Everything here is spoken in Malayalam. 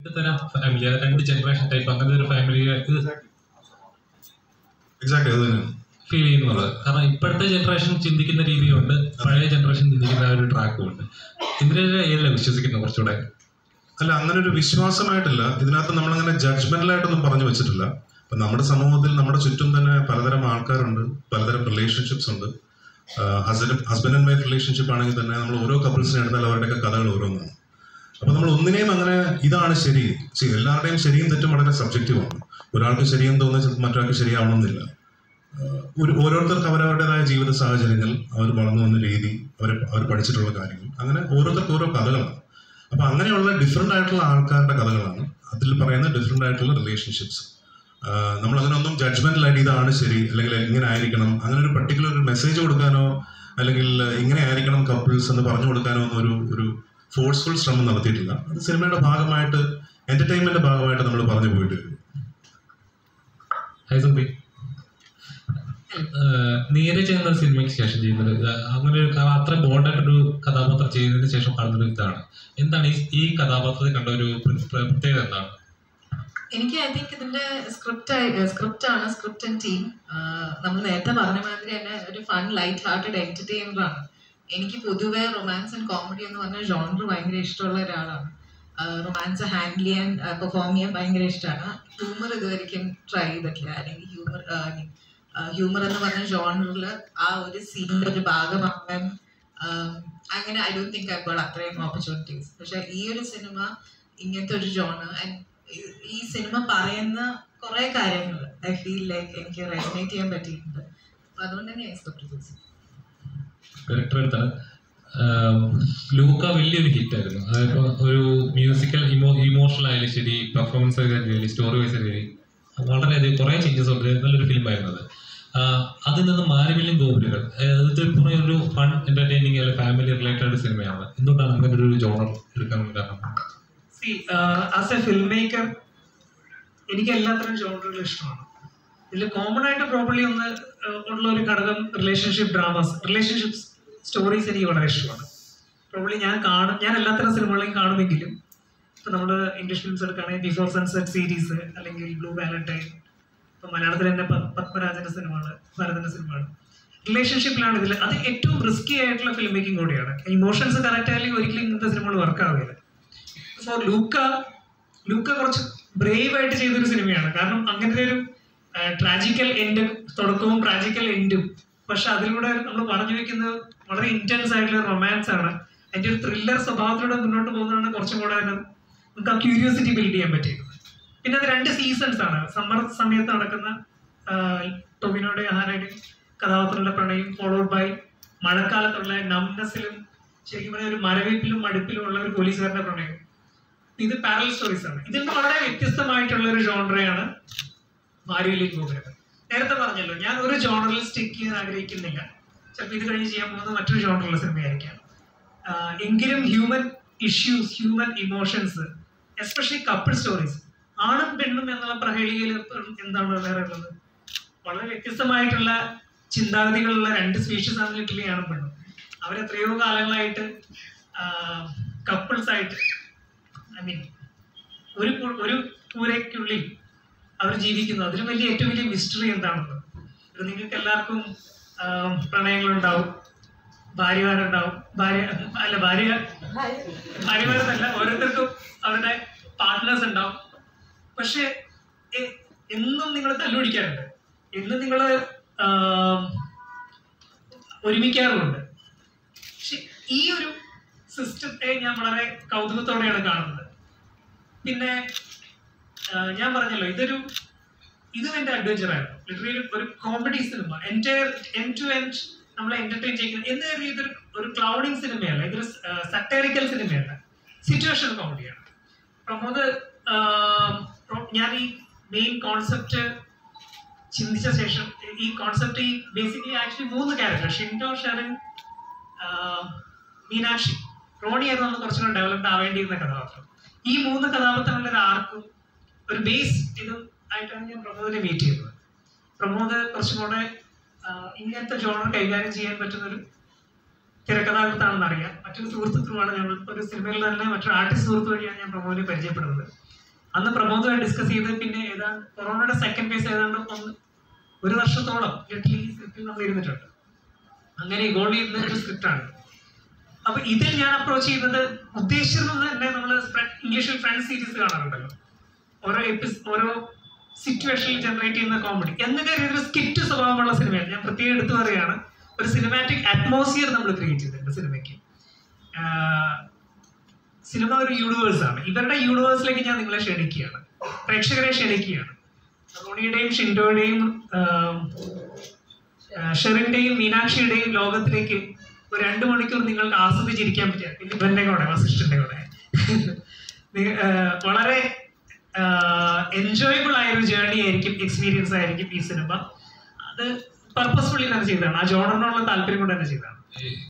രണ്ട് തരം ഫാമിലി രണ്ട് ജനറേഷൻ ടൈപ്പ് അങ്ങനത്തെ ഒരു ഫാമിലി എക്സാക്ട് അത് തന്നെ ഫീൽ ചെയ്യുന്നത് കാരണം ഇപ്പോഴത്തെ ജനറേഷൻ ചിന്തിക്കുന്ന രീതിയുണ്ട് പഴയ ജനറേഷൻ ചിന്തിക്കുന്ന ആ ഒരു ട്രാക്കും ഉണ്ട് ഇതിനെ ഏതിലാണ് വിശ്വസിക്കുന്നത് കുറച്ചുകൂടെ അല്ല അങ്ങനെ ഒരു വിശ്വാസമായിട്ടില്ല ഇതിനകത്ത് നമ്മളങ്ങനെ ജഡ്ജ്മെന്റലായിട്ടൊന്നും പറഞ്ഞു വെച്ചിട്ടില്ല ഇപ്പം നമ്മുടെ സമൂഹത്തിൽ നമ്മുടെ ചുറ്റും തന്നെ പലതരം ആൾക്കാരുണ്ട് പലതരം റിലേഷൻഷിപ്സ് ഉണ്ട് husband husband and wife relationship ആണെങ്കിൽ തന്നെ നമ്മൾ ഓരോ കപ്പിൾസിനെ എടുത്താൽ അവരുടെയൊക്കെ കഥകൾ ഓരോന്നാണ് അപ്പം നമ്മൾ ഒന്നിനെയും അങ്ങനെ ഇതാണ് ശരി See, എല്ലാവരുടെയും ശരിയും തെറ്റും വളരെ സബ്ജക്റ്റീവാണ് ഒരാൾക്ക് ശരിയെന്ന് തോന്നുന്നത് ചിലപ്പോൾ മറ്റൊരാൾക്ക് ശരിയാവണമെന്നില്ല ആഹ് ഒരു ഓരോരുത്തർക്ക് അവരവരുടേതായ ജീവിത സാഹചര്യങ്ങൾ അവർ വളർന്നു വന്ന രീതി അവർ അവർ പഠിച്ചിട്ടുള്ള കാര്യങ്ങൾ അങ്ങനെ ഓരോരുത്തർക്ക് ഓരോ കഥകളാണ് അപ്പൊ അങ്ങനെയുള്ള ഡിഫറെന്റ് ആയിട്ടുള്ള ആൾക്കാരുടെ കഥകളാണ് അതിൽ പറയുന്ന ഡിഫറെന്റ് ആയിട്ടുള്ള റിലേഷൻഷിപ്സ് നമ്മൾ അങ്ങനെ ഒന്നും ജഡ്ജ്മെന്റലായിട്ട് ഇതാണ് ശരി അല്ലെങ്കിൽ ഇങ്ങനെ ആയിരിക്കണം അങ്ങനെ ഒരു പർട്ടിക്കുലർ ഒരു മെസ്സേജ് കൊടുക്കാനോ അല്ലെങ്കിൽ ഇങ്ങനെ ആയിരിക്കണം കപ്പിൾസ് എന്ന് പറഞ്ഞു കൊടുക്കാനോ ഒന്നും ഒരു ഒരു ഫോഴ്സ്ഫുൾ ശ്രമം നടത്തിയിട്ടില്ല അത് സിനിമയുടെ ഭാഗമായിട്ട് എന്റർടൈൻമെന്റിന്റെ ഭാഗമായിട്ട് നമ്മൾ പറഞ്ഞു പോയിട്ട് വരും ഹൈ സുബി നീരജ് എന്ന സിനിമയ്ക്ക് ശേഷം ചെയ്യുന്നത് ആ, അങ്ങനെ ഒരു ക- അത്ര ബോൾഡായിട്ടൊരു കഥാപാത്രം ചെയ്യുന്നതിന് ശേഷം കാണുന്നൊരു ഇതാണ് എന്താണ് ഈ ഈ കഥാപാത്രത്തെ കണ്ട ഒരു പ്ര- പ്ര- പ്രത്യേകത എന്താണ് എനിക്ക് ഐ തിങ്ക് ഇതിന്റെ സ്ക്രിപ്റ്റ് സ്ക്രിപ്റ്റ് ആണ് സ്ക്രിപ്റ്റ് ആൻഡ് ടീം നമ്മൾ നേരത്തെ പറഞ്ഞ മാതിരി തന്നെ ഒരു ഫൺ ലൈറ്റ് ഹാർട്ടഡ് എന്റർടൈനർ ആണ് എനിക്ക് പൊതുവെ റൊമാൻസ് ആൻഡ് കോമഡി എന്ന് പറഞ്ഞ ജോണർ ഭയങ്കര ഇഷ്ടമുള്ള ഒരാളാണ് റൊമാൻസ് ഹാൻഡിൽ ചെയ്യാൻ പെർഫോം ചെയ്യാൻ ഭയങ്കര ഇഷ്ടമാണ് ഹ്യൂമർ ഇതുവരെയ്ക്കും ട്രൈ ചെയ്തിട്ടില്ല അല്ലെങ്കിൽ ഹ്യൂമർ ഹ്യൂമർ എന്ന് പറഞ്ഞ ജോണറിൽ ആ ഒരു സീനിന്റെ ഒരു ഭാഗമാകാൻ ആഹ് അങ്ങനെ I don't think I got അത്രയും ഓപ്പർച്യൂണിറ്റീസ് പക്ഷെ ഈ ഒരു സിനിമ ഇങ്ങനത്തെ ഒരു ജോണർ ഈ സിനിമ പറയുന്ന കുറെ കാര്യങ്ങൾ ഐ ഫീൽ ലൈക്ക് എനിക്ക് റെസനേറ്റ് ചെയ്യാൻ പറ്റിയിട്ടുണ്ട് അപ്പൊ അതുകൊണ്ട് തന്നെ എക്സ്പെക്ട് ചെയ്തു ഡയറക്ടർ എടുത്താണ് ലൂക്ക വലിയൊരു ഹിറ്റ് ആയിരുന്നു അതായത് ഒരു മ്യൂസിക്കൽ ഇമോ ഇമോഷണൽ ആയാലും ശരി പെർഫോമൻസ് ആയാലും ശരി സ്റ്റോറി വൈസ് ആയാലും ശരി വളരെയധികം കുറേ ചേഞ്ചസ് ഉണ്ട് നല്ലൊരു ഫിലിം ആയിരുന്നു അത് ആഹ് അതിൽ നിന്ന് മാരിവില്യം ഗോപുരങ്ങൾ ഇത് പുറമെ ഒരു ഫൺ എന്റർടൈനിങ് അല്ലെങ്കിൽ ഫാമിലി റിലേറ്റഡ് സിനിമയാണ് എന്തുകൊണ്ടാണ് അങ്ങനെ ഒരു ജോണർ എടുക്കാനുള്ള കാരണം see as a film maker എനിക്ക് എല്ലാത്തരം ജോണറുകളും ഇഷ്ടമാണ് ഇതിൽ കോമൺ ആയിട്ട് പ്രോബ്ലി ഒന്ന് uh, ഉള്ള ഒരു ഘടകം റിലേഷൻഷിപ്പ് ഡ്രാമാസ് റിലേഷൻഷിപ്പ് സ്റ്റോറീസ് എനിക്ക് വളരെ ഇഷ്ടമാണ് പ്രോബ്ലി ഞാൻ കാണും ഞാൻ എല്ലാത്തരം സിനിമകളെയും കാണുമെങ്കിലും ഇപ്പം നമ്മൾ ഇംഗ്ലീഷ് ഫിലിംസ് എടുക്കുകയാണെങ്കിൽ ബിഫോർ സൺസെറ്റ് സീരീസ് അല്ലെങ്കിൽ ബ്ലൂ വാലന്റൈൻ ഇപ്പം മലയാളത്തിൽ തന്നെ പ- പത്മരാജന്റെ സിനിമകൾ ഭരതന്റെ സിനിമകൾ റിലേഷൻഷിപ്പിലാണ് ഇതിൽ അത് ഏറ്റവും റിസ്കി ആയിട്ടുള്ള ഫിലിം മേക്കിംഗ് കൂടിയാണ് ഇമോഷൻസ് കറക്റ്റ് ആയില്ലെങ്കിൽ ഒരിക്കലും ഇങ്ങനത്തെ സിനിമകൾ വർക്ക് ആവില്ല ഫോർ ലൂക്ക ലൂക്ക കുറച്ച് ബ്രേവ് ആയിട്ട് ചെയ്തൊരു സിനിമയാണ് കാരണം അങ്ങനത്തെ ഒരു ട്രാജിക്കൽ എൻഡ് തുടക്കവും ട്രാജിക്കൽ എൻഡും പക്ഷെ അതിലൂടെ നമ്മൾ പറഞ്ഞു വെക്കുന്നത് വളരെ ഇന്റൻസ് ആയിട്ടുള്ള റൊമാൻസ് ആണ് അതിന്റെ ഒരു ത്രില്ലർ സ്വഭാവത്തിലൂടെ മുന്നോട്ട് പോകുന്നതാണ് കുറച്ചും കൂടെ അതിന് നമുക്ക് ആ ക്യൂരിയോസിറ്റി ബിൽഡ് ചെയ്യാൻ പറ്റിയത് പിന്നെ അത് രണ്ട് സീസൺസ് ആണ് സമ്മർ സമയത്ത് നടക്കുന്ന ആ, ടൊവിനോയുടെ ആഹാരയുടെ കഥാപാത്രങ്ങളുടെ പ്രണയം ഫോളോഡ് ബൈ മഴക്കാലത്തുള്ള നംനെസ്സിലും ശരിക്കും പറഞ്ഞാൽ ഒരു മരവിപ്പിലും മടുപ്പിലും ഉള്ള ഒരു പോലീസുകാരന്റെ പ്രണയം ഇത് പാരൽ സ്റ്റോറീസ് ആണ് ഇതിൽ നിന്ന് വളരെ വ്യത്യസ്തമായിട്ടുള്ള ഒരു ജോണറയാണ് മാരിയിലി ഗോപുരം നേരത്തെ പറഞ്ഞല്ലോ ഞാൻ ഒരു ജോണറിൽ സ്റ്റിക്ക് ചെയ്യാൻ ആഗ്രഹിക്കുന്നില്ല ചിലപ്പോൾ ഇത് കഴിഞ്ഞ് ചെയ്യാൻ പോകുന്നത് മറ്റൊരു ജോണറിലുള്ള സിനിമയായിരിക്കാം ആഹ് എങ്കിലും human issues human emotions especially couple stories ആണും പെണ്ണും എന്നുള്ള പ്രഹേളികയിൽ എന്താണ് വേറെ ഉള്ളത് വളരെ വ്യത്യസ്തമായിട്ടുള്ള ചിന്താഗതികളുള്ള രണ്ട് സ്പീഷീസ് ആണ് ഇറ്റലിയാണ് പെണ്ണും അവരെത്രയോ കാലങ്ങളായിട്ട് കപ്പിൾസ് ആയിട്ട് ഐ മീൻ ഒരു കു- ഒരു കൂരയ്ക്കുള്ളിൽ അവർ ജീവിക്കുന്നു അതിലും വലിയ ഏറ്റവും വലിയ മിസ്റ്ററി എന്താണെന്ന് ഇത് നിങ്ങൾക്ക് എല്ലാവർക്കും ആം, പ്രണയങ്ങളുണ്ടാവും ഭാര്യമാരുണ്ടാവും ഭാര്യ അല്ല ഭാര്യ ഭാര്യമാരെന്നല്ല ഓരോരുത്തർക്കും അവരുടെ പാർട്ട്നേഴ്സ് ഉണ്ടാവും പക്ഷെ എ- എന്നും നിങ്ങൾ തല്ലുപിടിക്കാറുണ്ട് എന്നും നിങ്ങൾ ഒരുമിക്കാറുമുണ്ട് പക്ഷെ ഈ ഒരു സിസ്റ്റത്തെ ഞാൻ വളരെ കൗതുകത്തോടെയാണ് കാണുന്നത് പിന്നെ ആ, ഞാൻ പറഞ്ഞല്ലോ ഇതൊരു ഇതും എന്റെ അഡ്വഞ്ചർ ആയിരുന്നു ലിറ്ററലി ഒരു കോമഡി സിനിമ എൻ്റെ എൻ ടു എൻഡ് നമ്മളെ എന്റർടൈൻ ചെയ്യുന്ന എന്ന് കരുതി ഇതൊരു ഒരു ക്ലൗഡിങ് സിനിമയല്ല ഇതൊരു സട്ടേറിക്കൽ സിനിമയല്ല സിറ്റുവേഷൻ കോമഡിയാണ് പ്രമോദ് ആ, പ്രോ- ഞാൻ ഈ മെയിൻ കോൺസെപ്റ്റ് ചിന്തിച്ച ശേഷം ഈ കോൺസെപ്റ്റ് ഈ ബേസിക്കലി ആക്ച്വലി മൂന്ന് ക്യാരക്ടർ ഷിൻഡോ ഷെറിൻ ആ, മീനാക്ഷി റോണിയായിരുന്നു നമ്മൾ കുറച്ചും കൂടെ ഡെവലപ്ഡ് ആവേണ്ടിയിരുന്ന കഥാപാത്രം ഈ മൂന്ന് കഥാപാത്രങ്ങളുടെ ഒരു ആർക്കും ഒരു ബേസ് ഇതും ആയിട്ടാണ് ഞാൻ പ്രമോദിനെ മീറ്റ് ചെയ്തത് പ്രമോദ് കുറച്ചും കൂടെ ആ, ഇങ്ങനത്തെ ജോണർ കൈകാര്യം ചെയ്യാൻ പറ്റുന്ന ഒരു തിരക്കഥാകൃത്താണെന്ന് അറിയാം മറ്റൊരു സുഹൃത്തുക്കളുമാണ് ഞങ്ങൾ ഒരു സിനിമയിൽ തന്നെ മറ്റൊരു ആർട്ടിസ്റ്റ് സുഹൃത്ത് വഴിയാണ് ഞാൻ പ്രമോദിനെ പരിചയപ്പെടുന്നത് അന്ന് പ്രമോദുമായി ഡിസ്കസ് ചെയ്ത് പിന്നെ ഏതാണ്ട് കൊറോണയുടെ സെക്കൻഡ് ഫേസ് ഏതാണ്ട് ഒന്ന് ഒരു വർഷത്തോളം ലിറ്റലി ഈ സ്ക്രിപ്റ്റിൽ നമ്മൾ ഇരുന്നിട്ടുണ്ട് അങ്ങനെ ഗോൾ ചെയ്യുന്ന ഒരു സ്ക്രിപ്റ്റാണ് അപ്പൊ ഇതിൽ ഞാൻ അപ്രോച്ച് ചെയ്യുന്നത് ഉദ്ദേശിച്ചിരുന്നത് തന്നെ നമ്മൾ ഇംഗ്ലീഷിൽ ഫ്രണ്ട് സീരീസ് കാണാറുണ്ടല്ലോ ഓരോ എപ്പിസ് ഓരോ സിറ്റുവേഷനിൽ ജനറേറ്റ് ചെയ്യുന്ന കോമഡി എന്നൊക്കെ രീതിയിൽ സ്കിറ്റ് സ്വഭാവമുള്ള സിനിമയാണ് ഞാൻ പ്രത്യേകം എടുത്തു പറയുകയാണ് ഒരു സിനിമാറ്റിക് അറ്റ്മോസ്ഫിയർ നമ്മൾ ക്രിയേറ്റ് ചെയ്തിട്ടുണ്ട് സിനിമയ്ക്ക് സിനിമ ഒരു യൂണിവേഴ്സ് ആണ് ഇവരുടെ യൂണിവേഴ്സിലേക്ക് ഞാൻ നിങ്ങളെ ക്ഷണിക്കുകയാണ് പ്രേക്ഷകരെ ക്ഷണിക്കുകയാണ് റോണിയുടെയും ഷിൻഡോയുടെയും ആം, ആ, ഷെറിന്റെയും മീനാക്ഷിയുടെയും ലോകത്തിലേക്ക് ഒരു രണ്ട് മണിക്കൂർ നിങ്ങൾക്ക് ആസ്വദിച്ചിരിക്കാൻ പറ്റിയ പിന്നെ ഇവന്റെ കൂടെ വസിഷ്ഠന്റെ കൂടെ നി- ആ, വളരെ എൻജോയബിൾ ആയ ഒരു ജേർണി ആയിരിക്കും എക്സ്പീരിയൻസ് ആയിരിക്കും ഈ സിനിമ അത് പർപ്പസ്ഫുള്ളി തന്നെ ചെയ്തതാണ് ആ ജോണറിനോടുള്ള താല്പര്യം കൊണ്ട് തന്നെ ചെയ്തതാണ് ഈ